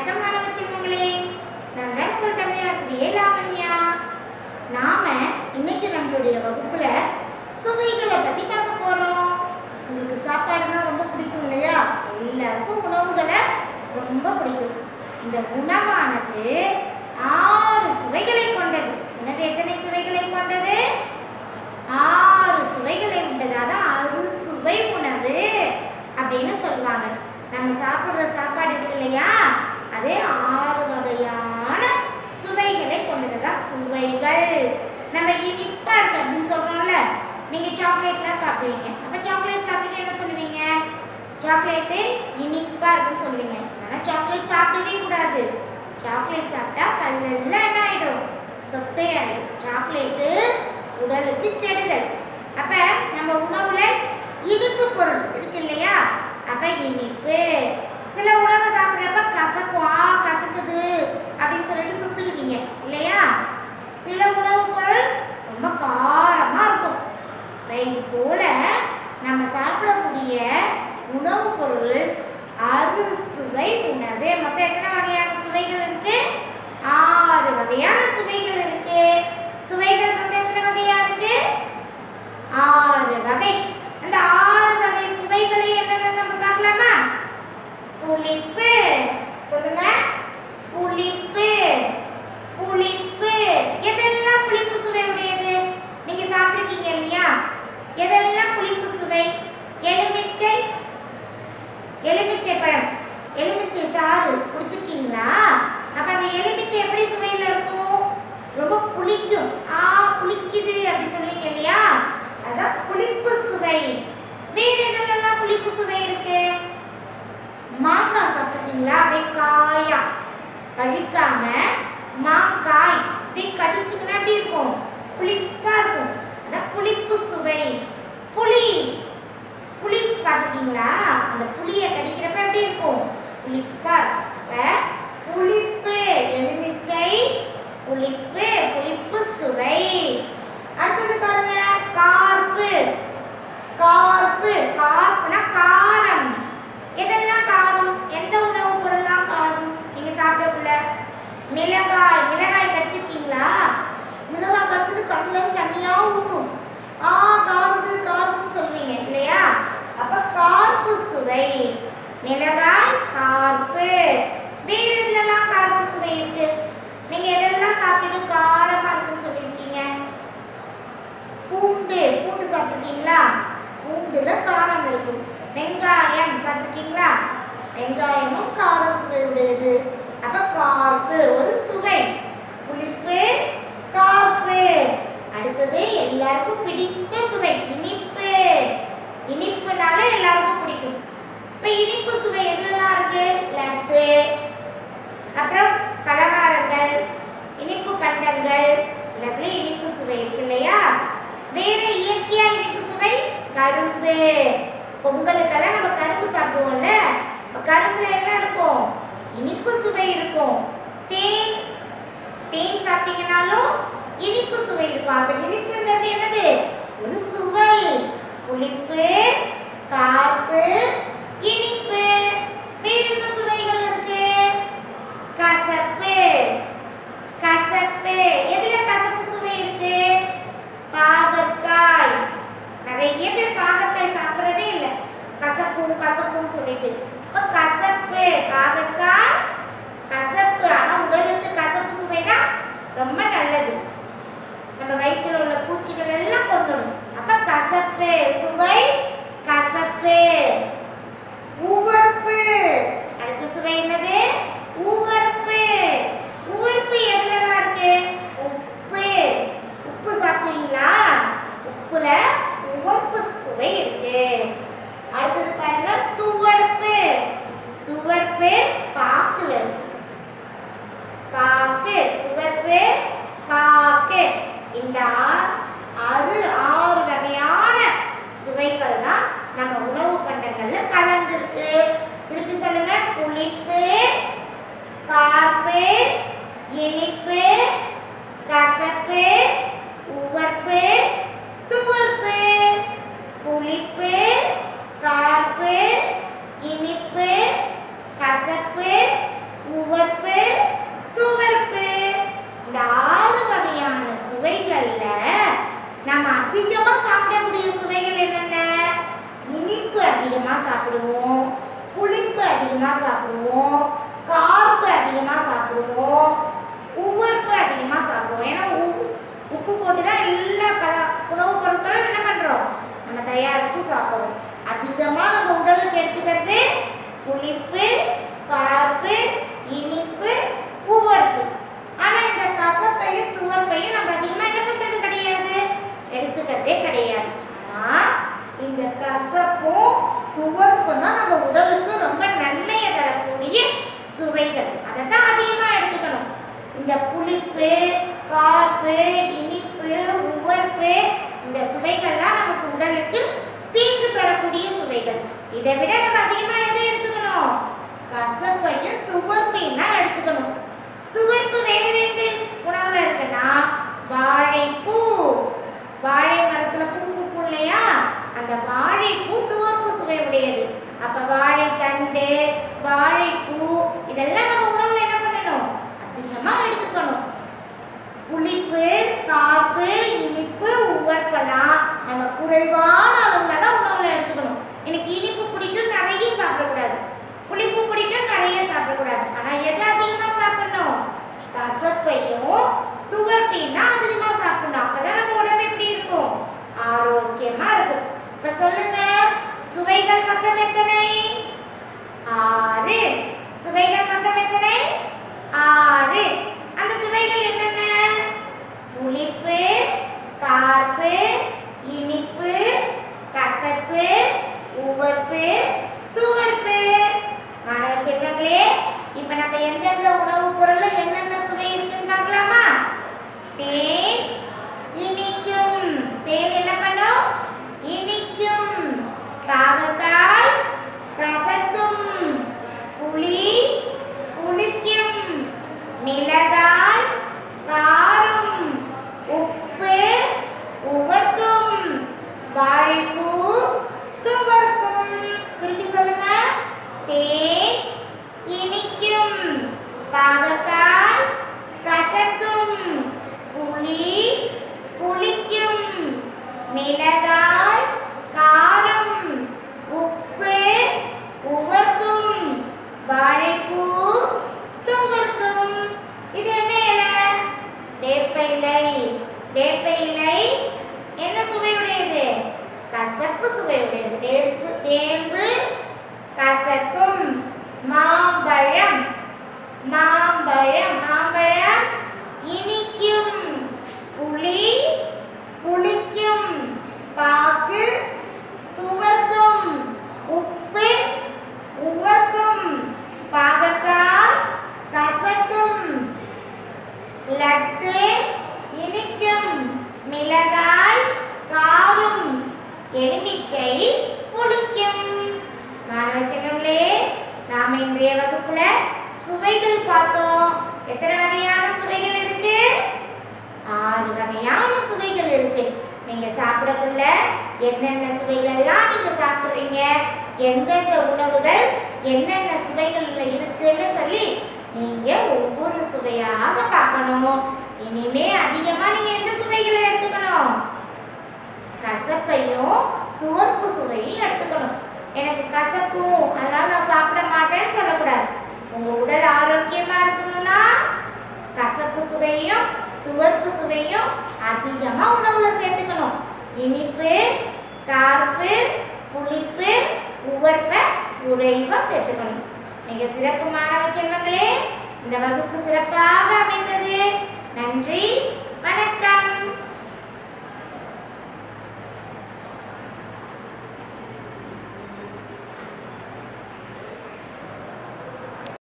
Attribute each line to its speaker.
Speaker 1: வணக்கம் மாணவ செல்வங்களே நான் தான் உங்கள் தமிழாசிரியை லாவண்யா நாம இன்னைக்கு நம்மளுடைய வகுப்புல சுவைகளை பத்தி பார்க்க போறோம் உங்களுக்கு சாப்பாடுனா ரொம்ப பிடிக்கும் இல்லையா எல்லாருக்கும் உணவுகளை ரொம்ப பிடிக்கும் இந்த உணவானது ஆறு சுவைகளை கொண்டது உணவு எத்தனை சுவைகளை கொண்டது ஆறு சுவைகளை உண்டது அதான் அறுசுவை உணவு அப்படின்னு சொல்லுவாங்க நம்ம சாப்பிடுற சாப்பாடு இருக்கு இல்லையா அது ஆறு வகையான சுவைகளை கொண்டது தான் சுவைகள் நம்ம இனிப்பா இருக்கு அப்படின்னு சொல்றோம்ல நீங்க சாக்லேட்லாம் சாப்பிடுவீங்க அப்ப சாக்லேட் சாப்பிட்டு என்ன சொல்லுவீங்க சாக்லேட்டு இனிப்பா இருக்குன்னு சொல்லுவீங்க ஆனா சாக்லேட் சாப்பிடவே கூடாது சாக்லேட் சாப்பிட்டா பல்லெல்லாம் என்ன ஆயிடும் சொத்தை ஆயிடும் சாக்லேட்டு உடலுக்கு கெடுதல் அப்ப நம்ம உணவுல இனிப்பு பொருள் இருக்கு இல்லையா அப்ப இனிப்பு சில உணவை சாப்பிட்றப்ப கசக்கும் ஆ கசக்குது அப்படின்னு சொல்லிட்டு துப்பிடுவீங்க இல்லையா சில உணவு பொருள் ரொம்ப காரமா இருக்கும் இப்ப இது போல நம்ம சாப்பிடக்கூடிய உணவு பொருள் அறுசுவை உணவு மொத்தம் எத்தனை வகையான சுவைகள் இருக்கு ஆறு வகையான சுவைகள் இருக்கு சுவைகள் மொத்தம் எத்தனை வகையா இருக்கு ஆறு வகை அந்த ஆறு வகை சுவைகளை என்னென்ன நம்ம பார்க்கலாமா புளிப்பு சொல்லுங்க புளிப்பு புளிப்பு எதெல்லாம் புளிப்பு சுவை உடையது நீங்க சாப்பிட்டிருக்கீங்க இல்லையா எதெல்லாம் புளிப்பு சுவை எலுமிச்சை எலுமிச்சை பழம் எலுமிச்சை சாறு குடிச்சிருக்கீங்களா அப்ப அந்த எலுமிச்சை எப்படி சுவையில இருக்கும் ரொம்ப புளிக்கும் ஆ புளிக்குது அப்படி சொல்லுவீங்க இல்லையா அதான் புளிப்பு சுவை வேற எதெல்லாம் புளிப்பு சுவை இருக்கு மாங்காய் சாப்பிட்டுருக்கீங்களா அப்படியே காயா கழிக்காம மாங்காய் அப்படியே கடிச்சுக்கினா எப்படி இருக்கும் புளிப்பா இருக்கும் அதான் புளிப்பு சுவை புளி புளி பார்த்துருக்கீங்களா அந்த புளியை கடிக்கிறப்ப எப்படி இருக்கும் புளிப்பா இருக்கும் அப்ப புளிப்பு எலுமிச்சை புளிப்பு புளிப்பு சுவை அடுத்தது பாருங்க கார்ப்பு கார்ப்பு கார்ப்புனா காரம் எதெல்லாம் காரம் எந்த உணவு பொருள்லாம் காரம் நீங்க சாப்பிடக்குள்ள மிளகாய் மிளகாய் கடிச்சிருக்கீங்களா மிளகாய் கடிச்சது கண்ணுல இருந்து தண்ணியா ஊத்தும் ஆ காருது காருதுன்னு சொல்லுவீங்க இல்லையா அப்ப கார்ப்பு சுவை மிளகாய் கார்ப்பு வேற எதுலலாம் கார்ப்பு சுவை இருக்கு நீங்க எதெல்லாம் சாப்பிட்டு காரமா இருக்குன்னு சொல்லியிருக்கீங்க பூண்டு பூண்டு சாப்பிட்டுருக்கீங்களா பூண்டுல காரம் இருக்கும் வெங்காயம் சாப்பிட்டுருக்கீங்களா வெங்காயமும் கார சுவை உடையது அப்ப கார்ப்பு ஒரு சுவை புளிப்பு கார்ப்பு அடுத்தது எல்லாருக்கும் பிடித்த சுவை இனிப்பு இனிப்புனால எல்லாருக்கும் பிடிக்கும் இப்ப இனிப்பு சுவை எதுலலாம் இருக்கு லட்டு அப்புறம் பலகாரங்கள் இனிப்பு பண்டங்கள் எல்லாத்துலயும் இனிப்பு சுவை இருக்கு இல்லையா வேற இயற்கையா இனிப்பு சுவை கரும்பு பொங்கலுக்கெல்லாம் நம்ம கரும்பு சாப்பிடுவோம்ல அப்ப கரும்புல என்ன இருக்கும் இனிப்பு சுவை இருக்கும் தேன் தேன் சாப்பிட்டீங்கனாலும் இனிப்பு சுவை இருக்கும் அப்ப இனிப்புங்கிறது என்னது ஒரு சுவை புளிப்பு கார்ப்பு இனிப்பு வேற என்ன சுவைகள் இருக்கு கசப்பு கசப்பு எதுல கசப்பு சுவை இருக்கு பாகற்காய் நிறைய பேர் பாகற்காய் சாப்பிட்றதே இல்லை கசக்கும் கசக்கும் சொல்லிட்டு இப்போ கசப்பு பாகற்காய் கசப்பு ஆனா உடலுக்கு கசப்பு சுவை தான் ரொம்ப நல்லது நம்ம வயிற்றுல உள்ள பூச்சிகள் எல்லாம் கொண்டுடும் அப்ப கசப்பு சுவை கசப்பு உவர்ப்பு அடுத்த சுவை என்னது உவர்ப்பு உவர்ப்பு எதுலலாம் இருக்கு உப்பு உப்பு சாப்பிட்டீங்களா உப்புல உவர்ப்பு சுவை இருக்கு அடுத்தது பாருங்க துவர்ப்பு துவர்ப்பு பாக்குல இருக்கு பாக்கு துவர்ப்பு பாக்கு இந்த ஆ- ஆறு ஆறு வகையான சுவைகள் தான் நம்ம உணவு பண்டங்கள்ல கலந்துருக்கு திருப்பி சொல்லுங்க புளிப்பு கார்ப்பு இனிப்பு கசப்பு உவர்ப்பு துவர்ப்பு புளிப்பு கார்ப்பு இனிப்பு கசப்பு உவர்ப்பு அதிகம் சாப்பிடக்கூடிய சுவைகள் என்னென்ன இனிப்பு அதிகமா சாப்பிடுவோம் புளிப்பு அதிகமா சாப்பிடுவோம் கார்ப்பு அதிகமா சாப்பிடுவோம் உவர்ப்பு அதிகமா சாப்பிடுவோம் ஏன்னா உ- உப்பு போட்டு தான் எல்லா பல உணவுப் பொருட்களும் என்ன பண்றோம் நம்ம தயாரிச்சு சாப்பிடுறோம் அதிகமா நம்ம உடலுக்கு எடுத்துக்கிறது புளிப்பு கார்ப்பு இனிப்பு உவர்ப்பு ஆனா இந்த கசப்பையும் துவர்ப்பையும் நம்ம அதிகமா என்ன பண்றது கிடையாது எடுத்துக்கிறதே கிடையாது ஆனா இந்த கசப்பும் துவர்ப்பும் தான் நம்ம உடலுக்கு ரொம்ப நன்மையை தரக்கூடிய சுவைகள் அதை தான் அதிகமா எடுத்துக்கணும் இந்த புளிப்பு கார்ப்பு இனிப்பு உவர்ப்பு இந்த சுவைகள்லாம் நமக்கு உடலுக்கு தீங்கு தரக்கூடிய சுவைகள் இதை விட நம்ம அதிகமா எதை எடுத்துக்கணும் கசப்பையும் துவர்ப்பையும் தான் எடுத்துக்கணும் துவர்ப்பு வேற எந்த உணவுல இருக்குன்னா வாழைப்பூ வாழை மரத்துல பூ பூக்கும் இல்லையா அந்த வாழைப்பூ துவர்ப்பு சுவை உடையது அப்ப வாழைத்தண்டு வாழைப்பூ இதெல்லாம் நம்ம உணவுல என்ன பண்ணணும் அதிகமா எடுத்துக்கணும் புளிப்பு காப்பு இனிப்பு உவர்ப்பெல்லாம் நம்ம குறைவான அளவுல தான் உணவுல எடுத்துக்கணும் எனக்கு இனிப்பு பிடிக்கும் நிறைய சாப்பிடக்கூடாது புளிப்பு பிடிக்கும் நிறைய சாப்பிடக்கூடாது ஆனா எது அதிகமா சாப்பிடணும் கசப்பையும் துவர்ப்பையும் தான் அதிகமா சாப்பிடணும் அப்பதான் நம்ம உடம்பு எப்படி இருக்கும் ஆரோக்கியமா இருக்கும் இப்ப சொல்லுங்க சுவைகள் மொத்தம் எத்தனை ஆறு சுவைகள் மொத்தம் எத்தனை ஆறு அந்த சுவைகள் என்னென்ன புளிப்பு கார்ப்பு இனிப்பு கசப்பு உவர்ப்பு துவர்ப்பு மாணவ செல்வங்களே இப்ப நம்ம எந்தெந்த உணவுப் பொருள்ல என்னென்ன சுவை இருக்குன்னு பார்க்கலாமா தேன் இனிக்கும் தேன் என்ன பண்ணும் இனிக்கும் பாகற்காய் கசக்கும் புளி புளிக்கும் மிளகாய் காரம் உப்பு உவர்க்கும் வாழைப்பூ துவர்க்கும் திருப்பி சொல்லுங்க தேன் இனிக்கும் பாகற்காய் கசக்கும் புளி புளிக்கும் மிளகாய் காரம் உப்பு உவர்க்கும் வாழைப்பூ துவர்க்கும் இது என்ன இலை வேப்ப இலை வேப்ப இலை என்ன சுவையுடையது கசப்பு சுவையுடையது வேம்பு வேம்பு கசக்கும் மாம்பழம் மாம்பழம் மாம்பழம் இனிக்கும் புளி புளிக்கும் பாக்கு துவர்க்கும் உப்பு உவர்க்கும் பாகற்காய் கசக்கும் லட்டு இனிக்கும் மிளகாய் காரும் எலுமிச்சை புளிக்கும் மாணவ செல்வங்களே நாம இன்றைய வகுப்புல சுவைகள் பார்த்தோம் எத்தனை வகையான சுவைகள் இருக்கு ஆறு வகையான சுவைகள் இருக்கு நீங்க சாப்பிடக்குள்ள என்னென்ன சுவைகள்லாம் நீங்க சாப்பிடுறீங்க எந்தெந்த உணவுகள் என்னென்ன சுவைகள்ல இருக்குன்னு சொல்லி நீங்க ஒவ்வொரு சுவையாக பார்க்கணும் இனிமே அதிகமா நீங்க எந்த சுவைகளை எடுத்துக்கணும் கசப்பையும் துவர்ப்பு சுவையும் எடுத்துக்கணும் எனக்கு கசக்கும் அதனால நான் சாப்பிட மாட்டேன்னு சொல்லக்கூடாது உங்க உடல் ஆரோக்கியமா இருக்கணும்னா கசப்பு சுவையும் துவர்ப்பு சுவையும் அதிகமா உணவுல சேர்த்துக்கணும் இனிப்பு கார்ப்பு புளிப்பு உவர்ப்பை குறைவா சேர்த்துக்கணும் மிக சிறப்பு மாணவ செல்வங்களே இந்த வகுப்பு சிறப்பாக அமைந்தது நன்றி